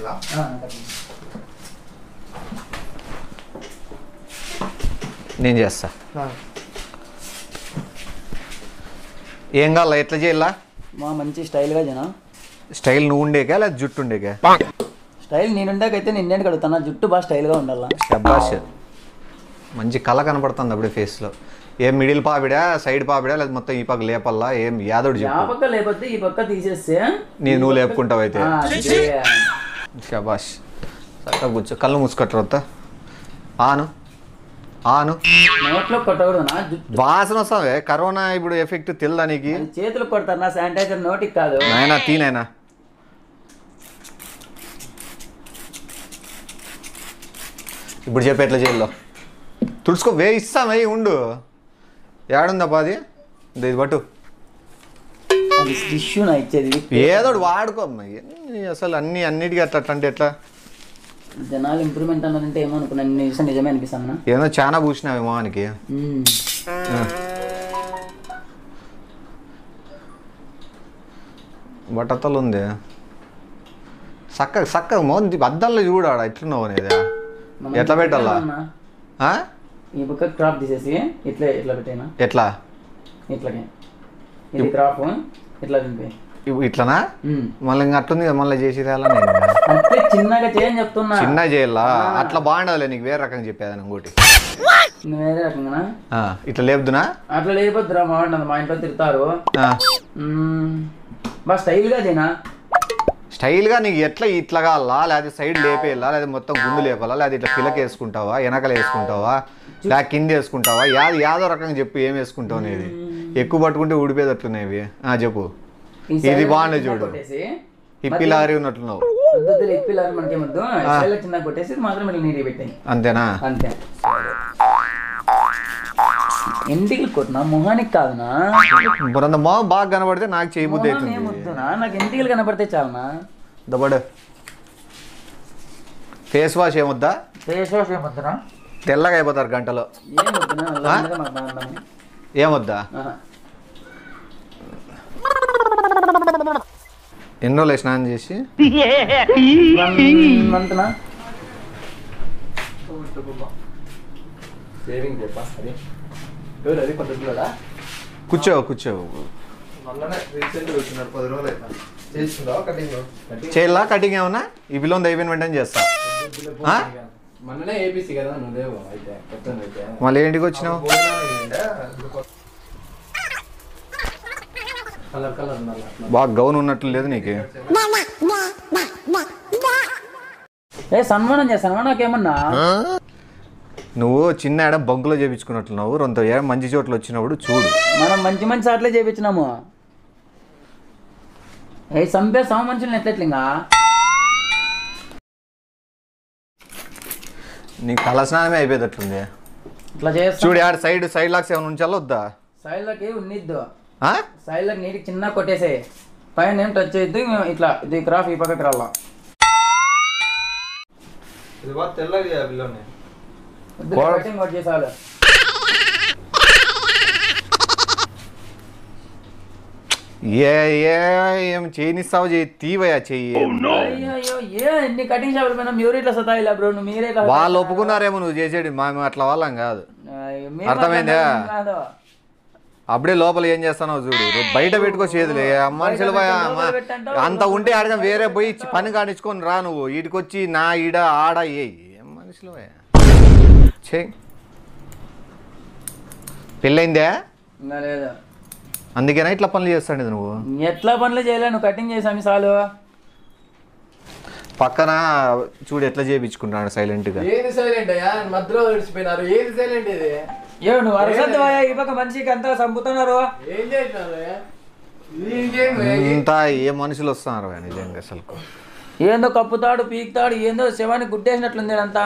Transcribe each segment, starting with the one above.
చేయాలా నేను చేస్తా ఏం కావాలా ఎట్లా చేయాలా మా మంచి స్టైల్గా జన స్టైల్ నువ్వు ఉండేకా లేదా జుట్టు ఉండేకా స్టైల్ నేనుండాకైతే నిన్నేంటి కడుగుతానా జుట్టు బాగా స్టైల్గా ఉండాలా శబ్బాష్ మంచి కళ కనపడుతుంది అప్పుడే ఫేస్లో ఏం మిడిల్ పాపిడా సైడ్ పాపిడా లేదా మొత్తం ఈ పక్క లేపల్లా ఏం యాదవుడు ఆ చెప్పు పక్క లేకపోతే ఈ పక్క తీసేస్తే నీ నువ్వు లేపుకుంటావు అయితే ఆ, అదే. శబాష్ చక్కగా కూర్చో కళ్ళు మూసుకొట్టరు వస్తా ఆను ఆను నోట్లో కొట్టకూడదునా జుట్టు వాసన వస్తావే కరోనా ఇప్పుడు ఎఫెక్ట్ తెల్దా నీకు అది చేతులు కొడతారు నా శానిటైజర్ నోటికి కాదు నాయనా తీనైనా ఇప్పుడు చెప్పి ఎట్లా చేయాలో తుడుచుకో వే ఇస్తామై ఉండు ఏడుందప్పా అది ఇది ఇది పట్టు అది టిష్యూ నా ఇచ్చేది ఇది. ఏదో ఒకటి వాడుకో అమ్మా. ఎన్ని అసలు అన్ని అన్నిటికీ అట్లా అట్లా అంటే ఎట్లా జనాలు ఇంప్రూవ్మెంట్ అన్నారంటే ఏమనుకున్నాను నేను చూస్తే నిజమే అనిపిస్తాను ఏదో చాలా పూసినావు మొహానికి బట్టతలు ఉంది చక్క చక్కగా మోహన్ అద్దంలో చూడాడు ఎట్లున్నావు అనేది ఎట్లా పెట్టాలా ఆ? ఈ బుక్ క్రాప్ తీసేసి ఇట్లా ఇట్లా పెట్టేనా ఎట్లా ఇట్లాగే ఇది క్రాప్ ఇట్లా దింపి ఇవ్ ఇట్లనా ఉమ్. మళ్ళీ ఇంకా అట్లుంది కదా మళ్ళీ చేసి రాలా నేను అంతే చిన్నగా చేయని చెప్తున్నా చిన్న చేయాలా అట్లా బాగుండదులే నీకు వేరే రకంగా చెప్పేదాన్ని ఇంకోటి నువ్వు వేరే రకంగా ఆ, ఇట్లా లేపుదునా అట్లా లేకపోద్దురా బాగుంటుంది మా ఇంట్లో తిడతారు ఆ. మ్మ్. బాగా స్టైల్గా చేయనా స్టైల్గా నీకు ఎట్లా ఇట్లా కావాలా లేదా సైడ్ లేపేయాలా లేదా మొత్తం గుండు లేపాలా లేదా ఇట్లా పిల్లకి వేసుకుంటావా వెనకలు వేసుకుంటావా లేదా కింద వేసుకుంటావా యాదో యాదో రకంగా చెప్పు ఏం వేసుకుంటావు అనేది ఎక్కువ పట్టుకుంటే ఊడిపోయేటట్లున్నాయి ఇవి ఆ చెప్పు ఈ ఇది side బాగుంది చిన్నగా చూడు. కొట్టేసి హిప్పీ లారీ ఉన్నట్లున్నావు వద్దు ఇప్పిలారు మనకి వద్దు స్టైల్ చిన్నగా కొట్టేసి ఇది మాత్రం ఇట్లా నీరు పెట్టాయి అంతేనా అంతే ఇంటికి కొట్టినా మొహానికి కాదునా బురంద మొహం బాగా కనబడితే నాకు చేయబుద్ధి మొహం ఏం అవుతుంది వద్దునా నాకు ఇంటికి కనపడితే చాలునా దబడు ఫేస్ వాష్ ఏమొద్దా ఫేస్ వాష్ ఏం వద్దునా తెల్లగా అయిపోతారు గంటలో ఏం వద్దునా నల్లగా మాకు బాగుండదు. ఏమొద్దా ఆహా. ఎన్ని రోజులు స్నానం చేసి వన్ మంత్నా సేవింగ్ చెప్పా అది ఎవరు అది పద్ధతిలోడా కూర్చో కూర్చో మొన్ననే రీసెంట్ వచ్చినారు పది రోజులు అయినా చేస్తుందా కటింగ్ కటింగ్ చేయాలా కటింగ్ ఏమన్నా ఈ బిల్లు అయిపోయిన వెంటనే చేస్తా ఆ? మొన్ననే ఏపీసీ కదా నువ్వు లేవు అయితే కొత్త అయితే మళ్ళీ ఏంటికి వచ్చినావు కలర్ కలర్ ఉండాలి అట్లా బాగా గౌన్ ఉన్నట్లు లేదు నీకు ఏ సన్మానం చేస్తాను నాకేమన్నా నువ్వు చిన్న ఏడ బంకులో చేపించుకున్నట్లున్నావు రొంత ఏ మంచి చోట్ల వచ్చినప్పుడు చూడు మనం మంచి మంచి ఆటలే చేపించినాము ఏ సంపే సమ మనుషుల్ని ఎట్లెట్లింగా నీకు తల స్నానమే అయిపోయేటట్లుంది ఇట్లా చేస్తా చూడు ఆడ సైడ్ సైడ్ లాక్స్ ఏమైనా ఉంచాలా వద్దా సైడ్లకి ఉన్నిద్దు ఆ? సైడ్లకి నీటికి చిన్న కొట్టేసే పైన ఏం టచ్ చేయొద్దు ఇట్లా ఇది క్రాఫ్ ఈ పక్కకి రాలా ఇది బాగా తెల్లగా బిల్లోనే కోడ- కటింగ్ కొట్ చేసాలు ఏ ఏ ఏం చేయనిస్తావు చేయి తీవయా చెయ్యి అయ్యో ఏ ఎన్ని కటింగ్ షాపులు పోయినా మీరు ఇట్లా సతాయిలా బ్రో నువ్వు మీరే ఇట్లా వాళ్ళు ఒప్పుకున్నారేమో నువ్వు చేసేది మేము అట్లా వాళ్ళం కాదు అయ్యో, మేము అర్థమైందా? అట్లా కాదు. అప్పుడే లోపల ఏం చేస్తానో చూడు రేపు బయట పెట్టుకో చేతులే మనుషులు పోయా అమ్మ. అంత ఉంటే ఆడ వేరే పోయి చి- పని కానిచ్చుకొని రా నువ్వు ఈడికొచ్చి నా ఈడ ఆడ ఏ ఏం మనుషులు చే పెళ్ళైందే ఇంకా లేదు అందుకేనా ఇట్లా పనులు చేస్తాడు నువ్వు ఎట్లా పనులు చేయలే నువ్వు కటింగ్ చేసామి చాలు పక్కన చూడు ఎట్లా చేయించుకుంటాడు సైలెంట్గా ఏది సైలెంట్ అయ్యా మధ్యలో విడిచిపోయినారు ఏది సైలెంట్ ఇది ఏ నువ్వు అరసద్దు ఈ పక్క మనిషికి అంతా చంపుతున్నారు ఏం చేసినారు ఇంకేం ఇంత ఏ మనుషులు వస్తున్నారు నిజంగా అసలు ఏందో కప్పుతాడు పీకుతాడు ఏందో శవాన్ని గుడ్డేసినట్లుంది అంతా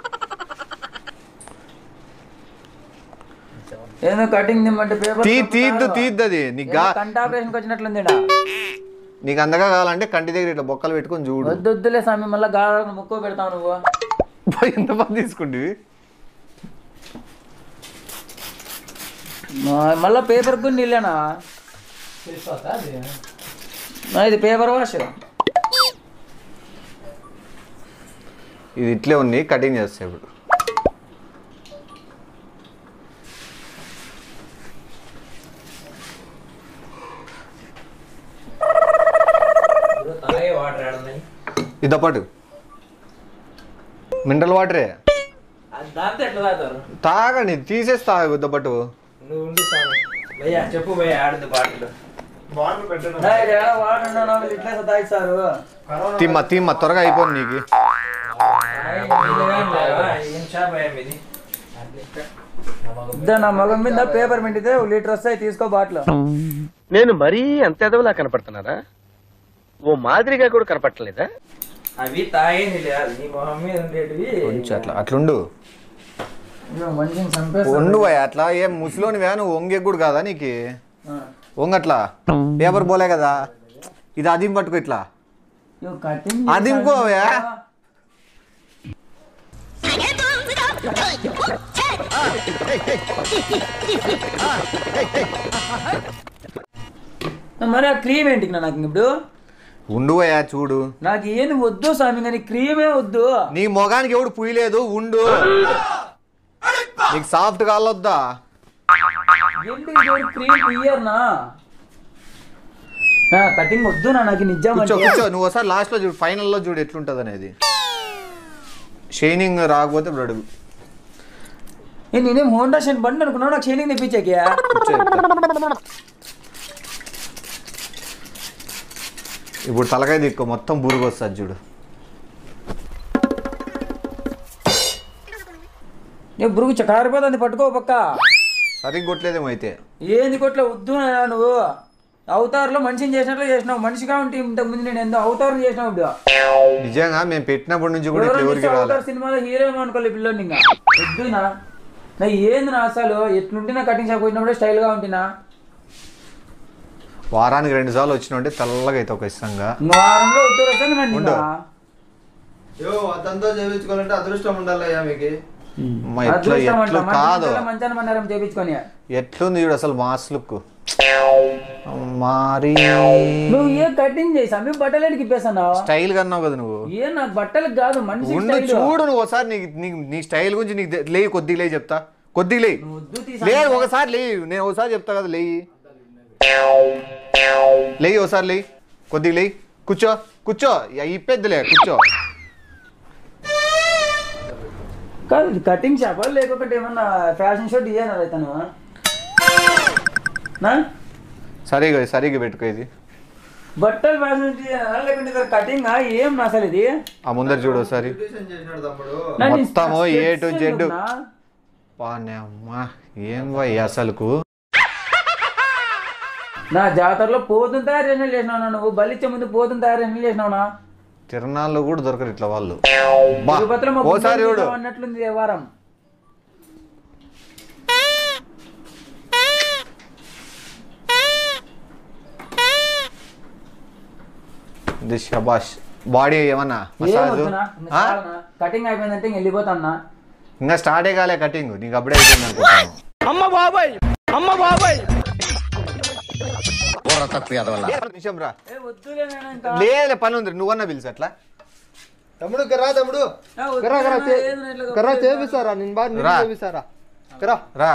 ఏందో కటింగ్ దిమ్మంటే పేపర్ తీ తీద్దు తీద్దు అది నీకు గా కంట ఆపరేషన్కి వచ్చినట్లుంది ఈడ. నీకు అందగా కావాలంటే కంటి దగ్గర ఇట్లా బొక్కలు పెట్టుకొని చూడు వద్దు వద్దులే స్వామి మళ్ళీ గాఢ ముక్కు పెడతావు నువ్వు పోయి ఎంత మంది తీసుకుంటివి మా- మళ్ళా పేపర్ కూడా నీళ్ళేనా చేస్తా అది నా ఇది పేపర్ వాష్ ఇది ఇట్లే ఉంది కటింగ్ చేస్తా ఇప్పుడు తాగే వాటర్ ఆడున్నాయి ఇదో పాటు మినరల్ వాటరే దాంతో ఎట్లా తాగుతారు తాగండి తీసేసి తాగు ఇదో పాటు నువ్వు ఉండి స్వామి భయ్యా చెప్పు భయ్యా ఆడుంది బాటిల్ బాటిల్ పెట్టడం వాటర్ ఇట్లా తాగిస్తారు తిమ్మ తిమ్మ త్వరగా అయిపోయింది నీకు ఏం షాప్ అయ్యా మీది నా మగం మీద పేపర్ మింటితే ఒక లీటర్ వస్తాయి తీసుకో బాటిల్ నేను మరీ అంత ఎదవలా కనపడుతున్నారా ఓ మాదిరిగా కూడా కనపడలేదా అవి తాగేది లేదు నీ మొహం మీద ఉండేటివి కొంచెం అట్లా అట్లుండు ఇదిగో మనిషిని చంపేస్తా. వండు భయ్ అట్లా ఏం ముసలోని వ్యాను వంగే కూడా కాదా నీకు ఆ. వంగట్లా పేపర్ పోలే కదా ఇది అదిం పట్టుకో ఇట్లా ఇదిగో కటింగ్ అది ఇంకో అవే? మరి ఆ క్రీమ్ ఏంటి నాకు ఇప్పుడు ఉండు భయ్యా చూడు నాకు ఏంది వద్దు స్వామి కానీ క్రీమే వద్దు నీ మొగానికి ఎవడు పుయ్యలేదు ఉండు నీకు సాఫ్ట్ కాలొద్దా ఎందుకు క్రీమ్ ఇయ్యర్నా నా కటింగ్ వద్దు నా నాకు నిజం కూర్చో అంటే. కూర్చో నువ్వు ఒకసారి లాస్ట్ లో చూడు ఫైనల్ లో చూడు ఎట్లుంటది అనేది షైనింగ్ రాకపోతే బ్లడ్ ఏ, నేనేం హోండా షైన్ బండి అనుకున్నావు నాకు షైనింగ్ తెప్పించాకే కూర్చో చెప్తా. ఇప్పుడు తలకాయ దిక్కు మొత్తం బురుగు వస్తుంది చూడు ఏ బురుగు కారిపోతుంది పట్టుకో పక్క సరిగ్గా కొట్టలేదేమో అయితే ఏంది కొట్ల వద్దు నాయనా నువ్వు అవతారులో మనిషిని చేసినట్లు చేసినావు మనిషిగా ఉంటే ఇంతకు ముందు నేను ఎంతో అవతారం చేసినావు ఇప్పుడు నిజంగా మేము పెట్టినప్పటి నుంచి కూడా ఇట్లా ఎవరో ఎవరికి చూస్తే రాలే అవతార్ సినిమాలో హీరో అనుకోలే పిల్లోని ఇంకా వద్దునా నా ఏంది నా అసలు ఎట్లుంటే నా కటింగ్ షాప్ పోయినప్పుడే స్టైల్ గా ఉంటున్నా వారానికి రెండు సార్లు వచ్చినంటే తెల్లగా అయితే ఒక ఇష్టంగా ఇంకో వారంలో ఉత్తర వస్తాను నన్ను ఉండు. ఇంకా. యో అతనితో చేయించుకోవాలంటే అదృష్టం ఉండాలయ్యా మీకు అమ్మా, ఎట్లా అదృష్టం అంట, ఎట్లు మంచి కాదు మంచాల మంచాన మన్నారం చేపించుకొని ఎట్లుంది చూడు అసలు మాస్ లుక్ మారి నువ్వు ఏ కటింగ్ చేసి అమ్మి బట్టలేడికి ఇప్పేస్తున్నావు స్టైల్ గా అన్నావు కదా నువ్వు ఏ నాకు బట్టలకు కాదు మనిషి ఉండు చూడు నువ్వు ఒకసారి నీకు నీకు నీ స్టైల్ గురించి నీకు తె- లేయి కొద్దిగా లేయి చెప్తా కొద్దిగా లేయి వద్దు తీసా లేదు ఒకసారి లేయి నేను ఒకసారి చెప్తా కదా లేయి లేయి ఒకసారి లేయి కొద్దిగా లేయి కూర్చో కూర్చో ఇక ఇప్పేద్దులే కూర్చో కాదు ఇది కటింగ్ షాప్ లేకపోతే ఏమన్నా ఫ్యాషన్ షో డిజైనర్ అవుతాను నా సరిగా సరిగా పెట్టుకో ఇది బట్టలు ఫ్యాషన్ డిజైనర్ లేకుంటే కటింగ్ ఏం నా అసలు ఇది ఆ ముందర చూడు ఒకసారి బ్యూటిషియన్ చేసినాడు తమ్ముడు నా నీ మొత్తము ఏ టు steps జెడ్ ఎందుకునా? పానే అమ్మా ఏం పోయి అసలుకు నా జాతరలో పోతుని తయారు చేసిన చేసినావు నువ్వు బలిచ్చే ముందు పోతుని తయారు చేసిన చేసినావునా తిరణాల్లో కూడా దొరకరు ఇట్లా వాళ్ళు బా తిరుపతిలో మా ఓసారి గుండెలు చూడు తీసావు అన్నట్లుంది ఈ వారం ఇది షబాష్ బాడీ ఏమన్నా మసాజ్ కటింగ్ అయిపోయిందంటే ఇంక వెళ్ళిపోతాన్నా ఇంకా స్టార్టే కాలే కటింగ్ నీకు అప్పుడే అయిపోయింది అనుకుంటాను అమ్మ బాబాయ్ అమ్మ బాబాయ్ నిమిషం రా ఏ వద్దులే నాయనా ఇంకా. లేదులే పని ఉంది నువ్వన్నా పిలిచి అట్లా తమ్ముడు కర్రా తమ్ముడు ఏ వద్దు కర్రా కర్రా నాయనా, ఏంది నా ఇట్లా కర్రా గొప్ప చేపిస్తారా నేను బాగా రా. నేను చేపిస్తారా కర్రా రా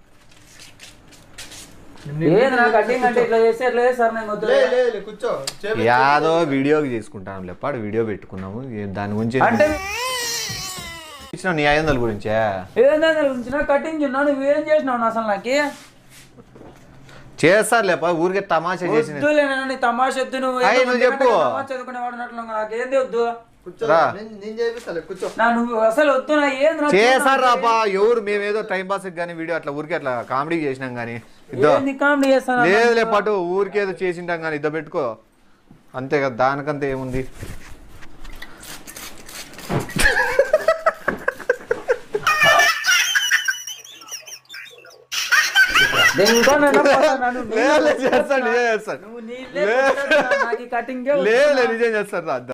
ఏంది నా కటింగ్ అంటే ఇట్లా చేస్తే ఎట్లా చేస్తారు నేను వద్దు లే లే లే, కూర్చో చేపి- యాదో వీడియోకి చేసుకుంటాను లేపాడు వీడియో పెట్టుకున్నాము ఏ- దాని గురించి అంటే ఇచ్చిన నీ ఐదు వందల గురించే ఏందని ఉంచిన కటింగ్ చున్నా నువ్వేం చేసినావు నా అసలు నాకు చేస్తారు లేపా ఊరికే తమాషా చేసిన వద్దులే నాయనా, నీ తమాషా వద్దు నువ్వు అయ్, ఏదో నువ్వు మంచి చెప్పు. గంటకి తమాషా చదువుకునేవాడు అన్నట్లు ఉన్నావు. నాకేంది వద్దు కూర్చో రా. నేను నేను చేపిస్తాలే కూర్చో నా నువ్వు అసలు వద్దు నా ఏంది నా చేశారు రాపా ఎవరు మేమేదో టైం పాస్ కానీ వీడియో అట్లా ఊరికే అట్లా కామెడీ చేసినాం కానీ ఇద్దో ఏంది కామెడీ చేస్తాను లేదులే పాటు ఊరికే ఏదో చేసింటాం కానీ ఇద్దో పెట్టుకో అంతే కదా దానికంతా ఏముంది దేనికోనైనా పోతాను, నువ్వు లేదులే చేస్తాడు నిజం చేస్తాడు నువ్వు నీళ్ళే కొట్టొద్దు, నాకు ఈ కటింగే వద్దు. లేదులే నిజం చేస్తాడు రా